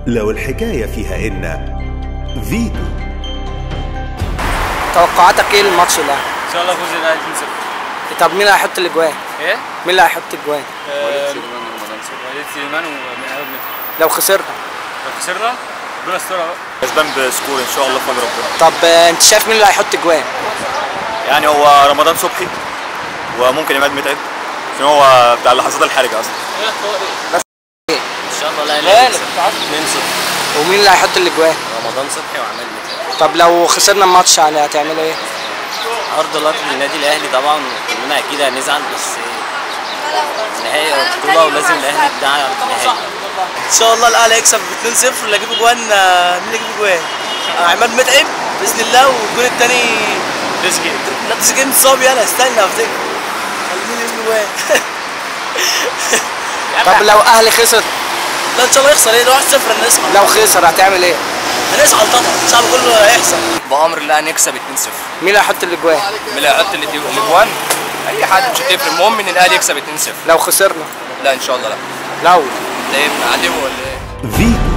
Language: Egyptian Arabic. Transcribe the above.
لو الحكاية فيها إن فيتو توقعاتك ايه الماتش ده؟ ان شاء الله فوز الاهلي 2-0 طب مين اللي هيحط الاجوان؟ ايه؟ مين اللي هيحط الاجوان؟ آه، وليد سليمان ومن ايهاب متعب لو خسرنا لو خسرنا ربنا يسترها بقى كسبان بسكور ان شاء الله فضل ربنا طب آه، انت شايف مين اللي هيحط اجوان؟ يعني هو رمضان صبحي وممكن عماد متعب عشان هو بتاع اللحظات الحرجه اصلا ان شاء الله الاهلي هيكسب 2-0 ومين اللي هيحط الاجوان؟ رمضان صبحي وعماد متعب طب لو خسرنا الماتش يعني هتعملوا ايه؟ ارض لك للنادي الاهلي طبعا كلنا اكيد هنزعل بس نهائي البطوله ولازم الاهلي يدعي على النهائي ان شاء الله الاهلي هيكسب 2-0 اللي هيجيب جوان آه، مين اللي هيجيب جوان؟ آه، عماد متعب باذن الله والجون الثاني ريسكي لا تسجيل مصاب يلا استنى افتكر مين اللي هيجيب جوان؟ طب لو اهلي خسر لا ان شاء الله يخسر ايه ده 1-0 هنصعد لو خسر هتعمل ايه؟ هنصعد طبعا الشعب كله هيحصل بامر الله هنكسب 2-0 مين اللي هيحط الاجوان؟ مين اللي هيحط الاجوان اي حد مش هتفرق المهم ان الاهلي يكسب 2-0 لو خسرنا لا ان شاء الله لا لو ده ايه علمه ولا ايه فيتو